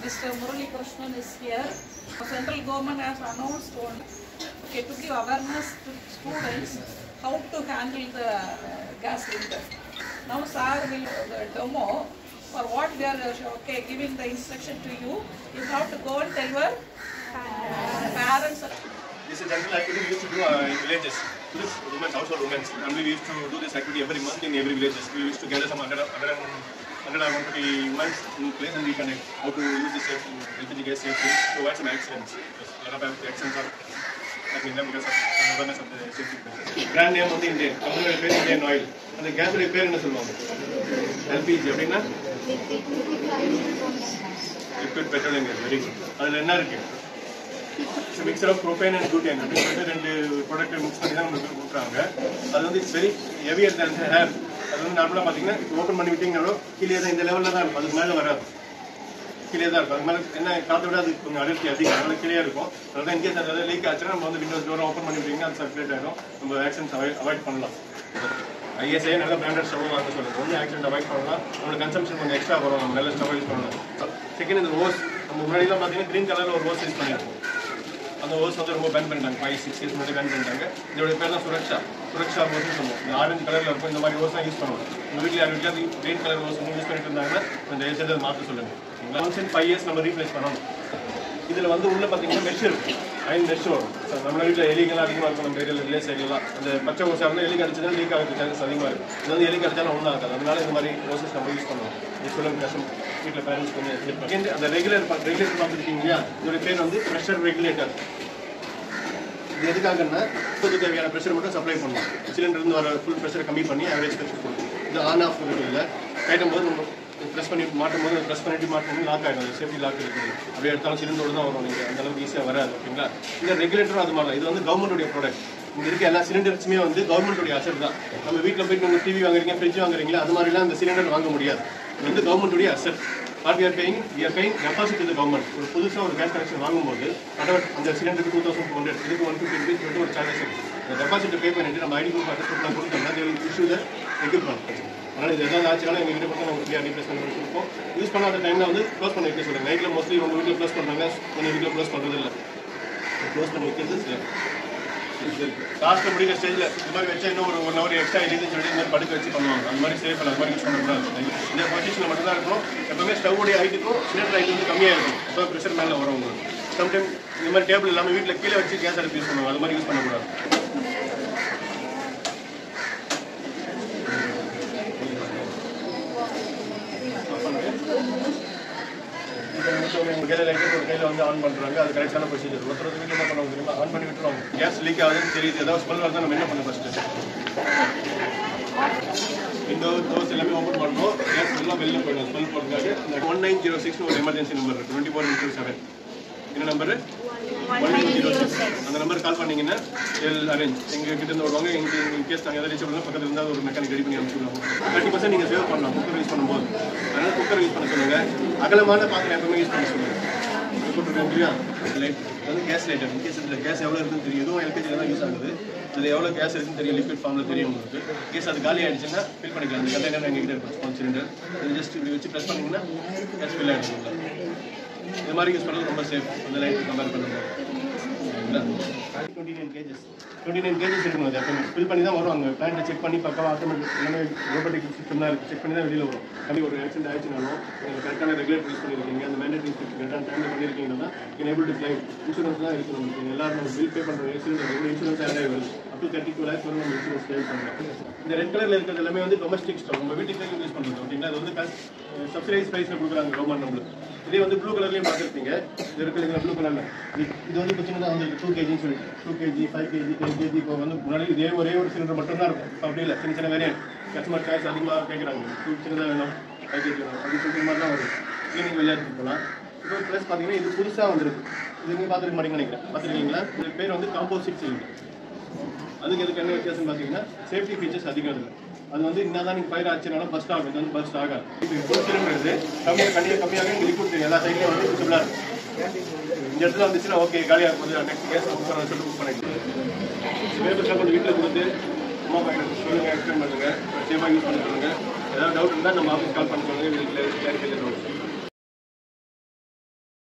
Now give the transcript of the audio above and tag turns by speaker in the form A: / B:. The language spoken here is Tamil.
A: Mr. Murali Krishnan is here. The central government has announced on, okay, to give awareness to students how to handle the uh, gas cylinder. Now sir will the demo for what we are uh, okay giving the instruction to you. You have to go and tell your parents.
B: This is a general activity we used to do uh, in villages. To this women, household women. Normally we used to do this activity every month in every villages. We used to gather some 100, 100, 100 or 150 women in place and we connect how to use this safe, LPG gas safely to avoid some accidents. Because a lot of accidents are happening there because of awareness of the safety. Brand name வந்து இந்தியன் கம்பெனியோட பேர் இந்தியன் ஆயில் அந்த கேஸோட பேர் என்ன சொல்லுவாங்க எல்பிஜி அப்படின்னா liquid petroleum gas very good அதில் என்ன இருக்கு it's mixture of propane and butane அப்படின்னு சொல்லிட்டு ரெண்டு ப்ராடக்ட் மிக்ஸ் பண்ணி தான் உங்களுக்கு கொடுக்குறாங்க அது வந்து it's very heavier than air அது வந்து நார்மலாக பார்த்தீங்கன்னா ஓப்பன் பண்ணி விட்டீங்கனாலும் கீழே தான் இந்த லெவலில் தான் இருக்கும் அதுக்கு மேலே வராது கீழே தான் இருக்கும் அது மேலே என்ன காற்றை விட அது கொஞ்சம் அடர்த்தி அதிகம் அதனால கீழே இருக்கும் அதனால தான் இன்கேஸ் அது லீக் ஆச்சுன்னா நம்ம வந்து விண்டோஸ் டோர் ஓப்பன் பண்ணி விட்டீங்கன்னா அது சர்க்குலேட் ஆகிடும் நம்ம ஆக்சிடென்ட் அவாய்ட் அவாய்ட் பண்ணலாம் ஐஎஸ்ஐ நல்ல பிராண்டட் ஸ்டவ் வாங்க சொல்லுங்க ஒன்று ஆக்சிடென்ட் அவாய்ட் பண்ணலாம் நம்மளோட கன்சம்ஷன் கொஞ்சம் எக்ஸ்ட்ரா வரும் நம்ம நல்ல ஸ்டவ் யூஸ் பண்ணலாம் செகண்ட் இந்த ஓஸ் நம்ம முன்னாடிலாம் பார்த்தீங்கன்னா க்ரீன் கலரில் ஒரு ஓஸ் யூஸ் பண்ணியிருக்கோம் அந்த ஓஸ் வந்து ரொம்ப பேன் பண்ணிட்டாங்க ஃபைவ் சிக்ஸ் இயர்ஸ் முன்னாடி பேன் பண்ணிட்டாங்க இதோட பேர் தான் சுரக்ஷா சுரக்ஷா ஓஸ்னு சொல்லுவோம் இந்த ஆரஞ்சு கலரில் இருக்கும் இந்த மாதிரி ஓஸ் தான் யூஸ் பண்ணுவோம் உங்கள் வீட்டில் யார் வீட்டில் க்ரீன் கலர் ஓஸ் யூஸ் பண்ணிட்டு இருந்தாங்கன்னா கொஞ்சம் தயவு செய்து அதை மாற்ற சொல்லுங்க ஒன்ஸ் இன் ஃபைவ் இயர்ஸ் நம்ம ரீப்ளேஸ் பண்ணணும் இதில் வந்து உள்ள பார்த்தீங்கன்னா மெஷ் இருக்கும் அயன் மெஷ் வரும் So, நம்ம வீட்டில் எலிகள்லாம் அதிகமாக இருக்கும் நம்ம ஏரியாவில் வில்லேஜ் சைட்லாம் அந்த பச்சை ஓசா இருந்தால் எலி கடிச்சதா லீக் ஆகிறது சான்சஸ் அதிகமாக இருக்கும் இது வந்து எலி கடிச்சாலும் ஒன்றும் ஆகாது அதனால இந்த மாதிரி ஓசஸ் நம்ம யூஸ் பண்ணுவோம் இது சொல்லுங்க கஷ்டம் வீட்டில் பேரண்ட்ஸ் கொஞ்சம் help பண்ணுங்க. Second, அந்த ரெகுலர் ரெகுலேட்டர் பார்த்துருக்கீங்க இல்லையா இதோட பேர் வந்து ப்ரெஷர் ரெகுலேட்டர் இது எதுக்காகன்னா இப்போது தேவையான ப்ரெஷர் மட்டும் சப்ளை பண்ணணும் சிலிண்டர் இருந்து வர ஃபுல் ப்ரெஷரை கம்மி பண்ணி ஆவரேஜ் ப்ரெஷர் கொடுக்கும் இது ஆன் ஆஃப் இருக்கு இல்லை கைட்டும் போது நம்ம ப்ரெஸ் பண்ணி மாட்டும் போது ப்ரெஸ் பண்ணிட்டு மாட்டும் லாக் ஆகிடும் சேஃப்டி லாக் இருக்குது அப்படியே எடுத்தாலும் சிலிண்டரோடு தான் வரும் நீங்கள் அந்த அளவுக்கு ஈஸியாக வராது ஓகேங்களா இந்த ரெகுலேட்டரும் அது மாதிரி தான். இது வந்து கவர்மெண்ட்டுடைய ப்ராடக்ட் இங்க இருக்க எல்லா சிலிண்டர்ஸுமே வந்து கவர்மெண்ட்டுடைய அசட் தான் நம்ம வீட்டில் போயிட்டு நீங்கள் டிவி வாங்குறீங்க ஃப்ரிட்ஜ் வாங்குறீங்களா அது மாதிரிலாம் அந்த சிலிண்டர் வாங்க முடியாது இது வந்து கவர்மெண்ட்டுடைய asset what we are paying we are paying deposit to government ஒரு புதுசாக ஒரு கேஸ் கனெக்ஷன் வாங்கும்போது அடவர் அந்த சிலிண்டருக்கு டூ தௌசண்ட் டூ ஹண்ட்ரட் இதுக்கு ஒன் ஃபிஃப்டி ருபீஸ் வந்து ஒரு சார்ஜஸ் இருக்கு அந்த டெபாசிட் பே பண்ணிட்டு நம்ம ஐடி ப்ரூஃப் அட்ரஸ் கொடுத்தோம்னா தே இஷ்யூ த எக்யூப்மெண்ட் அதனால் இது எதாவது ஆச்சுனாலும் எங்கள் கிட்ட கொடுத்து நம்ம ஃப்ரீயாக ரீப்ளேஸ் பண்ணி கொடுப்போம் யூஸ் பண்ணாத டைமில் வந்து க்ளோஸ் பண்ணி வைக்க சொல்லுங்கள் நைட்டில் மோஸ்ட்லி உங்கள் வீட்டில் க்ளோஸ் பண்ணுறாங்க உங்கள் வீட்டில் க்ளோஸ் பண்ணுறது இல்லை க்ளோஸ் பண்ணி வைக்கிறது இல்லை லாஸ்ட் முடிக்கிற ஸ்டேஜில் இந்த மாதிரி வச்சா இன்னும் ஒரு ஒன் ஹவர் எக்ஸ்ட்ரா எழுதி சொல்லி இந்த மாதிரி படுக்க வச்சு பண்ணுவாங்க அந்த மாதிரி சேஃப் அந்த மாதிரி யூஸ் பண்ணக்கூடாது இந்த பொசிஷனில் மட்டும் தான் இருக்கும் எப்பவுமே ஸ்டவ்வுடைய ஹைட்டுக்கும் சிலிண்டர் ஹைட் வந்து கம்மியாக இருக்கும் அப்போ ப்ரெஷர் மேலே வரும் உங்களுக்கு சம்டைம் இந்த மாதிரி டேபிள் இல்லாமல் வீட்டில் கீழே வச்சு கேஸ் அடுப்பு யூஸ் பண்ணுவாங்க அது மாதிரி யூஸ் பண்ணக்கூடாது கையில் லைட்டு ஒரு கையில் வந்து ஆன் பண்ணுறாங்க அது கரெக்டான ப்ரொசீஜர் ஒருத்தர் வீட்டில் என்ன பண்ணுவாங்க தெரியுமா ஆன் பண்ணி விட்டுருவாங்க கேஸ் லீக் ஆகுதுன்னு தெரியுது ஏதாவது ஸ்மெல் வருது நம்ம என்ன பண்ணணும் ஃபஸ்ட்டு விண்டோ டோர்ஸ் எல்லாமே ஓப்பன் பண்ணணும் கேஸ் எல்லாம் வெளில போயிடும் ஸ்மெல் போகிறதுக்காக ஒன் நைன் ஜீரோ சிக்ஸ் ஒரு எமர்ஜென்சி நம்பர் இருக்கு டுவெண்ட்டி ஃபோர் இன்டூ செவன் என்ன number one nine zero six அந்த நம்பர் கால் பண்ணீங்கன்னா எல் அரேஞ்ச் எங்கள் கிட்ட இருந்து வருவாங்க எங்க இன் கேஸ் நாங்கள் எதாவது ரீச் பண்ணலாம் பக்கத்தில் இருந்தால் ஒரு மெக்கானிக் ரெடி பண்ணி அனுப்பிச்சுடுவாங்க தேர்ட்டி பர்சன்ட் நீங்கள் சேவ் பண்ணலாம் குக்கர் யூஸ் பண்ணும்போது அதனால் குக்கர் யூஸ் பண்ண சொல்லுங்க அகலமான பாத்திரம் எப்பவுமே யூஸ் பண்ண சொல்லுங்க போட்டுருக்கோம் இல்லையா லைட் அது கேஸ் லைட்டர் இன்கேஸ் இதில் கேஸ் எவ்வளோ இருக்குன்னு தெரியும் இதுவும் எல்பிஜியில் தான் யூஸ் ஆகுது இதில் எவ்வளோ கேஸ் இருக்குன்னு தெரியும் லிக்விட் ஃபார்மில் தெரியும் உங்களுக்கு கேஸ் அது காலி ஆயிடுச்சுன்னா ஃபில் பண்ணிக்கலாம் இந்த கண்டெய்னர் எங்ககிட்ட இருக்கும் ஸ்பான்ஸ் சிலிண்டர் இது ஜஸ்ட் இப்படி வச்சு ப்ரெஸ் பண்ணிங்கன்னா கேஸ் ஃபில் ஆகிடும் உள்ள இது மாதிரி யூஸ் பண்ணுறது ரொம்ப சேஃப் அந்த லைட் கம்பேர் பண்ணும்போது twenty nine KGs twenty nine KGs இருக்கணும் அது எப்பவுமே ஃபில் பண்ணி தான் வரும் அங்கே பிளான்ட்டை செக் பண்ணி பக்கவா ஆட்டோமேட்டிக் எல்லாமே ரோபோட்டிக் சிஸ்டம் தான் இருக்குது செக் பண்ணி தான் வெளியில் வரும் கம்மி ஒரு ஆக்சிடென்ட் ஆயிடுச்சுனாலும் நீங்கள் கரெக்டான ரெகுலேட்டர் யூஸ் பண்ணியிருக்கீங்க அந்த மேண்டேட் இன்ஸ்பெக்ட் கரெக்டான டைமில் பண்ணியிருக்கீங்கன்னா நீங்கள் ஏபிள் டு கிளைம் இன்சூரன்ஸ் தான் இருக்குது உங்களுக்கு எல்லாரும் நம்ம பில் பே பண்ணுற இன்சூரன்ஸ் இன்சூரன்ஸ் ஆகவே வருது up to thirty two lakhs வரும் நம்ம இன்சூரன்ஸ் கிளைம் பண்ணலாம் இந்த ரெட் கலரில் இருக்கிறது எல்லாமே வந்து டொமஸ்டிக் ஸ்டவ் நம்ம வீட்டுக்கு யூஸ் பண்ணுறது ஓகேங்களா அது வந்து சப்சிடைஸ் ப்ரைஸில் கொடுக்குறாங்க கவர்மெண்ட் நம்மளுக்கு இதே வந்து ப்ளூ கலர்லேயும் பார்த்துருப்பீங்க இது இருக்குதுங்களா ப்ளூ கலரில் இது வந்து பார்த்தீங்கன்னா வந்து டூ கேஜின்னு சொல்லிட்டு two KG five KG ten KG இப்போ வந்து முன்னாடி இதே ஒரே ஒரு சிலிண்டர் மட்டும் தான் இருக்கும் இப்போ அப்படி இல்லை சின்ன சின்ன வேரியன்ட் கஸ்டமர் சாய்ஸ் அதிகமாக கேட்குறாங்க டூ சின்னதாக வேணும் ஃபைவ் கேஜி வேணும் அப்படி சொல்லிற மாதிரி தான் வரும் கிளீனிங் விளையாட்டு போகலாம் இப்போ ப்ளஸ் பார்த்தீங்கன்னா இது புதுசாக வந்திருக்கு இது நீங்கள் பார்த்துருக்க மாட்டீங்கன்னு நினைக்கிறேன் பார்த்துருக்கீங்களா இது பேர் வந்து காம்போசிட் சிலிண்டர் அதுக்கு எதுக்கு என்ன வித்தியாசம் பார்த்தீங்கன்னா சேஃப்டி ஃபீச்சர்ஸ் அதிகம் இருக்கு அது வந்து என்னதான் நீங்கள் ஃபயர் ஆச்சுனாலும் பஸ்ட் ஆகும் இது வந்து பஸ்ட் ஆகாது இப்போ ஃபுல் சிலிண்டர் கம்மியாக கம்மியாக கம்மியாக இங்கே லிக்விட் எல்லா சைட்லையும் வந்து விசிபிளாக இருக்கும் இந்த இடத்துல வந்துச்சுன்னா ஓகே காலியாக போகுது நெக்ஸ்ட் கேஸ் புக் பண்ண சொல்லிட்டு புக் பண்ணிக்கலாம் பேப்பர்ஸ்லாம் கொஞ்சம் வீட்டில் கொடுத்து அம்மா பையன் சொல்லுங்க எக்ஸ்பிளைன் பண்ணுங்க சேஃபாக யூஸ் பண்ண சொல்லுங்க ஏதாவது டவுட் இருந்தால் நம்ம ஆஃபீஸ் கால் பண்ண சொல்லுங்க